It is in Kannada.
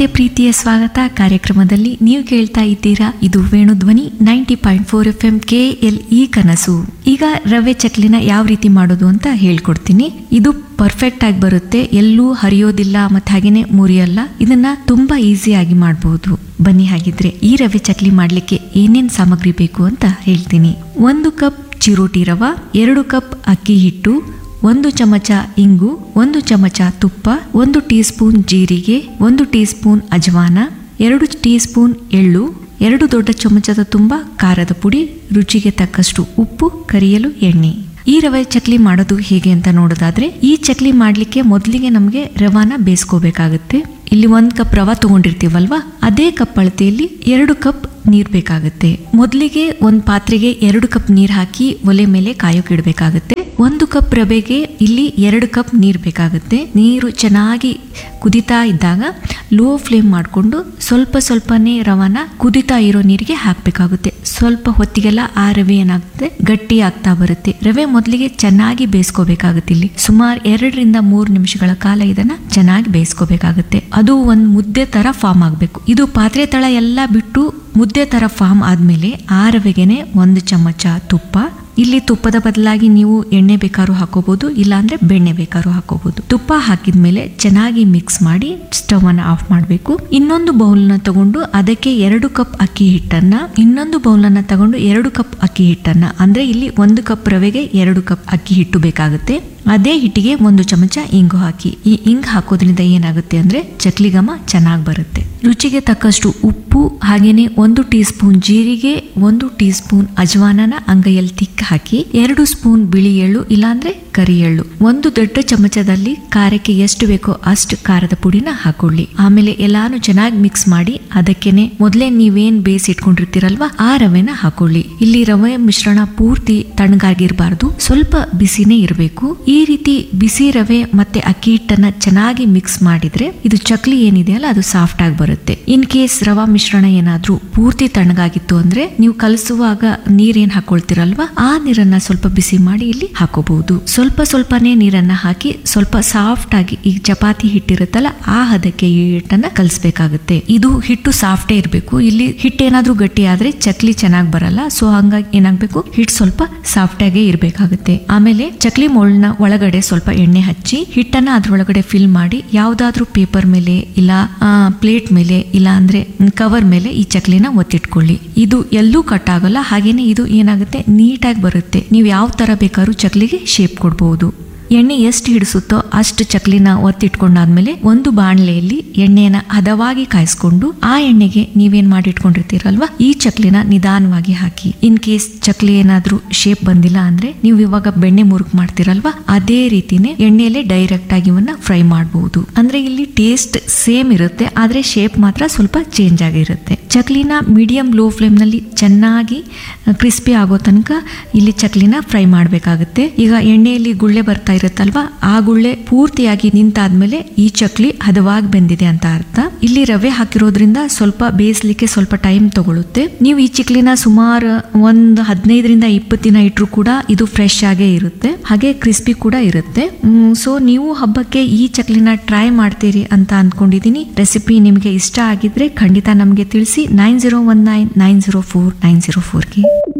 ಮತ್ತೆ ಪ್ರೀತಿಯ ಸ್ವಾಗತ ಕಾರ್ಯಕ್ರಮದಲ್ಲಿ ನೀವು ಕೇಳ್ತಾ ಇದ್ದೀರಾ ಇದು ವೇಣು ಧ್ವನಿ ninety point four F M K L E ಕನಸು ಈಗ ರವೆ ಚಕ್ಲಿನ ಯಾವ ರೀತಿ ಮಾಡೋದು ಅಂತ ಹೇಳ್ಕೊಡ್ತೀನಿ ಇದು ಪರ್ಫೆಕ್ಟ್ ಆಗಿ ಬರುತ್ತೆ ಎಲ್ಲೂ ಹರಿಯೋದಿಲ್ಲ ಮತ್ತೆ ಹಾಗೇನೆ ಮುರಿಯಲ್ಲ ಇದನ್ನ ತುಂಬಾ ಈಸಿಯಾಗಿ ಮಾಡಬಹುದು ಬನ್ನಿ ಹಾಗಿದ್ರೆ ಈ ರವೆ ಚಕ್ಲಿ ಮಾಡ್ಲಿಕ್ಕೆ ಏನೇನ್ ಸಾಮಗ್ರಿ ಬೇಕು ಅಂತ ಹೇಳ್ತೀನಿ ಒಂದು ಕಪ್ ಚಿರೋಟಿ ರವ ಎರಡು ಕಪ್ ಅಕ್ಕಿ ಹಿಟ್ಟು ಒಂದು ಚಮಚ ಇಂಗು ಒಂದು ಚಮಚ ತುಪ್ಪ ಒಂದು ಟೀ ಸ್ಪೂನ್ ಜೀರಿಗೆ ಒಂದು ಟೀ ಸ್ಪೂನ್ ಅಜವಾನ ಎರಡು ಟೀ ಸ್ಪೂನ್ ಎಳ್ಳು ಎರಡು ದೊಡ್ಡ ಚಮಚದ ತುಂಬ ಖಾರದ ಪುಡಿ ರುಚಿಗೆ ತಕ್ಕಷ್ಟು ಉಪ್ಪು ಕರಿಯಲು ಎಣ್ಣೆ ಈ ರವೆ ಚಕ್ಲಿ ಮಾಡೋದು ಹೇಗೆ ಅಂತ ನೋಡೋದಾದ್ರೆ ಈ ಚಕ್ಲಿ ಮಾಡ್ಲಿಕ್ಕೆ ಮೊದಲಿಗೆ ನಮಗೆ ರವಾನ ಬೇಯಿಸ್ಕೋಬೇಕಾಗುತ್ತೆ ಇಲ್ಲಿ ಒಂದ್ ಕಪ್ ರವ ತಗೊಂಡಿರ್ತೀವಲ್ವಾ ಅದೇ ಕಪ್ ಅಳತೆಯಲ್ಲಿ ಎರಡು ಕಪ್ ನೀರ್ ಬೇಕಾಗುತ್ತೆ ಮೊದಲಿಗೆ ಒಂದ್ ಪಾತ್ರೆಗೆ ಎರಡು ಕಪ್ ನೀರ್ ಹಾಕಿ ಒಲೆ ಮೇಲೆ ಕಾಯೋಕೆ ಇಡಬೇಕಾಗುತ್ತೆ ಒಂದು ಕಪ್ ರವೆಗೆ ಇಲ್ಲಿ ಎರಡು ಕಪ್ ನೀರ್ ಬೇಕಾಗುತ್ತೆ ನೀರು ಚೆನ್ನಾಗಿ ಕುದಿತಾ ಇದ್ದಾಗ ಲೋ ಫ್ಲೇಮ್ ಮಾಡಿಕೊಂಡು ಸ್ವಲ್ಪ ಸ್ವಲ್ಪನೇ ರವನ ಕುದಿತಾ ಇರೋ ನೀರಿಗೆ ಹಾಕಬೇಕಾಗುತ್ತೆ ಸ್ವಲ್ಪ ಹೊತ್ತಿಗೆಲ್ಲ ಆ ರವೆ ಏನಾಗುತ್ತೆ ಗಟ್ಟಿ ಆಗ್ತಾ ಬರುತ್ತೆ ರವೆ ಮೊದಲಿಗೆ ಚೆನ್ನಾಗಿ ಬೇಯಿಸ್ಕೋಬೇಕಾಗುತ್ತೆ ಇಲ್ಲಿ ಸುಮಾರು ಎರಡರಿಂದ ಮೂರು ನಿಮಿಷಗಳ ಕಾಲ ಇದನ್ನ ಚೆನ್ನಾಗಿ ಬೇಯಿಸ್ಕೋಬೇಕಾಗುತ್ತೆ ಅದು ಒಂದು ಮುದ್ದೆ ತರ ಫಾರ್ಮ್ ಆಗಬೇಕು ಇದು ಪಾತ್ರೆ ತಳ ಎಲ್ಲ ಬಿಟ್ಟು ಮುದ್ದೆ ತರ ಫಾರ್ಮ್ ಆದ್ಮೇಲೆ ಆ ರವೆಗೆನೆ ಒಂದು ಚಮಚ ತುಪ್ಪ ಇಲ್ಲಿ ತುಪ್ಪದ ಬದಲಾಗಿ ನೀವು ಎಣ್ಣೆ ಬೇಕಾದ್ರೂ ಹಾಕೋಬಹುದು ಇಲ್ಲಾಂದ್ರೆ ಬೆಣ್ಣೆ ಬೇಕಾದ್ರೂ ಹಾಕೋಬಹುದು ತುಪ್ಪ ಹಾಕಿದ್ಮೇಲೆ ಚೆನ್ನಾಗಿ ಮಿಕ್ಸ್ ಮಾಡಿ ಸ್ಟವ್ ಅನ್ನ ಆಫ್ ಮಾಡಬೇಕು ಇನ್ನೊಂದು ಬೌಲ್ ನ ತಗೊಂಡು ಅದಕ್ಕೆ ಎರಡು ಕಪ್ ಅಕ್ಕಿ ಹಿಟ್ಟನ್ನ ಇನ್ನೊಂದು ಬೌಲ್ ಅನ್ನ ತಗೊಂಡು ಎರಡು ಕಪ್ ಅಕ್ಕಿ ಹಿಟ್ಟನ್ನ ಅಂದ್ರೆ ಇಲ್ಲಿ ಒಂದು ಕಪ್ ರವೆಗೆ ಎರಡು ಕಪ್ ಅಕ್ಕಿ ಹಿಟ್ಟು ಬೇಕಾಗುತ್ತೆ ಅದೇ ಹಿಟ್ಟಿಗೆ ಒಂದು ಚಮಚ ಇಂಗು ಹಾಕಿ ಈ ಇಂಗ್ ಹಾಕೋದ್ರಿಂದ ಏನಾಗುತ್ತೆ ಅಂದ್ರೆ ಚಕ್ಲಿ ಘಮ ಚೆನ್ನಾಗಿ ಬರುತ್ತೆ ರುಚಿಗೆ ತಕ್ಕಷ್ಟು ಉಪ್ಪು ಹಾಗೇನೆ ಒಂದು ಟೀ ಸ್ಪೂನ್ ಜೀರಿಗೆ ಒಂದು ಟೀ ಸ್ಪೂನ್ ಅಜವಾನನ ಅಂಗೈಯಲ್ಲಿ ತಿಕ್ಕ ಹಾಕಿ ಎರಡು ಸ್ಪೂನ್ ಬಿಳಿ ಎಳ್ಳು ಇಲ್ಲಾಂದ್ರೆ ಕರಿ ಎಳ್ಳು ಒಂದು ದೊಡ್ಡ ಚಮಚದಲ್ಲಿ ಖಾರಕ್ಕೆ ಎಷ್ಟು ಬೇಕೋ ಅಷ್ಟು ಖಾರದ ಪುಡಿನ ಹಾಕೊಳ್ಳಿ ಆಮೇಲೆ ಎಲ್ಲಾನು ಚೆನ್ನಾಗಿ ಮಿಕ್ಸ್ ಮಾಡಿ ಅದಕ್ಕೆನೆ ಮೊದಲೇ ನೀವೇನ್ ಬೇಯಿಸಿ ಇಟ್ಕೊಂಡಿರ್ತೀರಲ್ವಾ ಆ ರವೆನ ಹಾಕೊಳ್ಳಿ ಇಲ್ಲಿ ರವೆ ಮಿಶ್ರಣ ಪೂರ್ತಿ ತಣ್ಣಗಾಗಿರ್ಬಾರ್ದು ಸ್ವಲ್ಪ ಬಿಸಿನೇ ಇರಬೇಕು ಈ ರೀತಿ ಬಿಸಿ ರವೆ ಮತ್ತೆ ಅಕ್ಕಿ ಹಿಟ್ಟನ್ನ ಚೆನ್ನಾಗಿ ಮಿಕ್ಸ್ ಮಾಡಿದ್ರೆ ಇದು ಚಕ್ಲಿ ಏನಿದೆಯಲ್ಲ ಅದು ಸಾಫ್ಟ್ ಆಗಿ ಬರುತ್ತೆ ಇನ್ ಕೇಸ್ ರವಾ ಮಿಶ್ರಣ ಏನಾದ್ರೂ ಪೂರ್ತಿ ತಣ್ಣಗಾಗಿತ್ತು ಅಂದ್ರೆ ನೀವು ಕಲಸುವಾಗ ನೀರೇನ್ ಹಾಕೊಳ್ತಿರಲ್ವಾ ಆ ನೀರನ್ನ ಸ್ವಲ್ಪ ಬಿಸಿ ಮಾಡಿ ಇಲ್ಲಿ ಹಾಕೋಬಹುದು ಸ್ವಲ್ಪ ಸ್ವಲ್ಪನೇ ನೀರನ್ನ ಹಾಕಿ ಸ್ವಲ್ಪ ಸಾಫ್ಟ್ ಆಗಿ ಈಗ ಚಪಾತಿ ಹಿಟ್ಟಿರುತ್ತಲ್ಲ ಆ ಹದಕ್ಕೆ ಈ ಹಿಟ್ಟನ್ನ ಕಲಿಸ್ಬೇಕಾಗುತ್ತೆ ಇದು ಹಿಟ್ಟು ಸಾಫ್ಟೇ ಇರಬೇಕು ಇಲ್ಲಿ ಹಿಟ್ಟು ಏನಾದ್ರೂ ಗಟ್ಟಿ ಆದ್ರೆ ಚಕ್ಲಿ ಚೆನ್ನಾಗಿ ಬರಲ್ಲ ಸೊ ಹಂಗಾಗಿ ಏನಾಗ್ಬೇಕು ಹಿಟ್ಟು ಸ್ವಲ್ಪ ಸಾಫ್ಟ್ ಆಗೇ ಇರ್ಬೇಕಾಗುತ್ತೆ ಆಮೇಲೆ ಚಕ್ಲಿ ಮೊಳ್ನ ಒಳಗಡೆ ಸ್ವಲ್ಪ ಎಣ್ಣೆ ಹಚ್ಚಿ ಹಿಟ್ಟನ್ನ ಅದ್ರೊಳಗಡೆ ಫಿಲ್ ಮಾಡಿ ಯಾವ್ದಾದ್ರೂ ಪೇಪರ್ ಮೇಲೆ ಇಲ್ಲ ಪ್ಲೇಟ್ ಮೇಲೆ ಇಲ್ಲ ಅಂದ್ರೆ ಕವರ್ ಮೇಲೆ ಈ ಚಕ್ಲಿನ ಒತ್ತಿಟ್ಕೊಳ್ಳಿ ಇದು ಎಲ್ಲೂ ಕಟ್ ಆಗಲ್ಲ ಹಾಗೇನೆ ಇದು ಏನಾಗುತ್ತೆ ನೀಟಾಗಿ ಬರುತ್ತೆ ನೀವು ಯಾವ ತರ ಬೇಕಾದ್ರೂ ಚಕ್ಲಿಗೆ ಶೇಪ್ ಕೊಡ್ಬೋದು ಎಣ್ಣೆ ಎಷ್ಟು ಹಿಡಿಸುತ್ತೋ ಅಷ್ಟು ಚಕ್ಲಿನ ಒತ್ತಿಟ್ಕೊಂಡಾದ್ಮೇಲೆ ಒಂದು ಬಾಣಲೆಯಲ್ಲಿ ಎಣ್ಣೆನ ಹದವಾಗಿ ಕಾಯಿಸ್ಕೊಂಡು ಆ ಎಣ್ಣೆಗೆ ನೀವೇನ್ ಮಾಡಿಟ್ಕೊಂಡಿರ್ತೀರಲ್ವಾ ಈ ಚಕ್ಲಿನ ನಿಧಾನವಾಗಿ ಹಾಕಿ ಇನ್ ಕೇಸ್ ಚಕ್ಲಿ ಏನಾದ್ರೂ ಶೇಪ್ ಬಂದಿಲ್ಲ ಅಂದ್ರೆ ನೀವು ಇವಾಗ ಬೆಣ್ಣೆ ಮುರುಕ್ ಮಾಡ್ತೀರಲ್ವಾ ಅದೇ ರೀತಿನೇ ಎಣ್ಣೆಯಲ್ಲೇ ಡೈರೆಕ್ಟ್ ಆಗಿ ಇವನ್ನ ಫ್ರೈ ಮಾಡಬಹುದು ಅಂದ್ರೆ ಇಲ್ಲಿ ಟೇಸ್ಟ್ ಸೇಮ್ ಇರುತ್ತೆ ಆದ್ರೆ ಶೇಪ್ ಮಾತ್ರ ಸ್ವಲ್ಪ ಚೇಂಜ್ ಆಗಿರುತ್ತೆ ಚಕ್ಲಿನ ಮೀಡಿಯಂ ಲೋ ಫ್ಲೇಮ್ ನಲ್ಲಿ ಚೆನ್ನಾಗಿ ಕ್ರಿಸ್ಪಿ ಆಗೋ ತನಕ ಇಲ್ಲಿ ಚಕ್ಲಿನ ಫ್ರೈ ಮಾಡಬೇಕಾಗುತ್ತೆ ಈಗ ಎಣ್ಣೆಯಲ್ಲಿ ಗುಳ್ಳೆ ಬರ್ತಾ ಇರುತ್ತಲ್ವಾ ಆ ಗುಳ್ಳೆ ಪೂರ್ತಿಯಾಗಿ ನಿಂತಾದ್ಮೇಲೆ ಈ ಚಕ್ಲಿ ಹದವಾಗಿ ಬೆಂದಿದೆ ಅಂತ ಅರ್ಥ ಇಲ್ಲಿ ರವೆ ಹಾಕಿರೋದ್ರಿಂದ ಸ್ವಲ್ಪ ಬೇಯಿಸ್ಲಿಕ್ಕೆ ಸ್ವಲ್ಪ ಟೈಮ್ ತಗೊಳುತ್ತೆ ನೀವು ಈ ಚಕ್ಲಿನ ಸುಮಾರು ಒಂದು ಹದಿನೈದರಿಂದ ಇಪ್ಪತ್ತು ದಿನ ಇಟ್ಟರು ಕೂಡ ಇದು ಫ್ರೆಶ್ ಆಗೇ ಇರುತ್ತೆ ಹಾಗೆ ಕ್ರಿಸ್ಪಿ ಕೂಡ ಇರುತ್ತೆ ಸೊ ನೀವು ಹಬ್ಬಕ್ಕೆ ಈ ಚಕ್ಲಿನ ಟ್ರೈ ಮಾಡ್ತೀರಿ ಅಂತ ಅಂದ್ಕೊಂಡಿದ್ದೀನಿ ರೆಸಿಪಿ ನಿಮಗೆ ಇಷ್ಟ ಆಗಿದ್ರೆ ಖಂಡಿತ ನಮಗೆ ತಿಳಿಸಿ nine zero one nine nine zero four nine zero ಫೋರ್ಗೆ